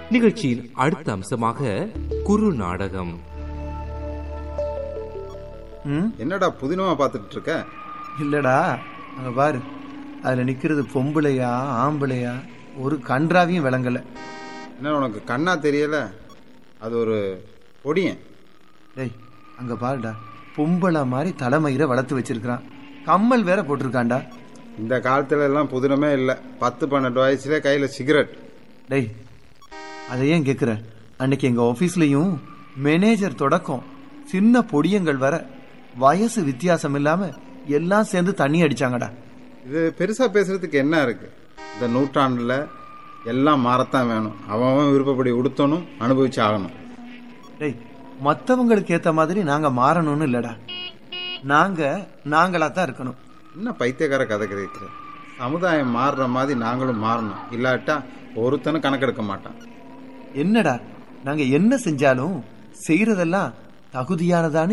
நிகழ்ச்சியின் அடுத்த அம்சமாக குறு நாடகம் ம் என்னடா புதினமா பார்த்துட்டு இருக்க இல்லடா அங்க பாரு அதுல நிக்கிறது பொம்பளையா ஆம்பளையா ஒரு கன்றாவையும் விளங்கல என்ன உனக்கு கண்ணா தெரியல அது ஒரு பொடியன் டேய் அங்க பாருடா பொம்பளை மாதிரி தலைமயிரை வளர்த்து வச்சிருக்கான் கம்மல் வேற போட்டிருக்கான்டா இந்த காலத்துல எல்லாம் புதினமே இல்லை பத்து பன்னெண்டு வயசுல கையில சிகரெட் டேய் அதை ஏன் கேட்குற அன்னைக்கு எங்க ஆஃபீஸ்லயும் மேனேஜர் தொடக்கம் சின்ன பொடியங்கள் வர வயசு வித்தியாசம் இல்லாம எல்லாம் சேர்ந்து தண்ணி அடிச்சாங்கடா இது பெருசா பேசுறதுக்கு என்ன இருக்கு இந்த நூற்றாண்டுல எல்லாம் மாறத்தான் வேணும் அவன் அவன் விருப்பப்படி உடுத்தணும் அனுபவிச்சு ஆகணும் டேய் மற்றவங்களுக்கு ஏத்த மாதிரி நாங்க மாறணும்னு இல்லடா நாங்க நாங்களா தான் இருக்கணும் என்ன பைத்தியக்கார கதை கிடைக்கிற சமுதாயம் மாறுற மாதிரி நாங்களும் மாறணும் இல்லாட்டா ஒருத்தனும் கணக்கெடுக்க மாட்டான் என்னடா நாங்க என்ன செஞ்சாலும் செய்யறதெல்லாம் தகுதியானதான்னு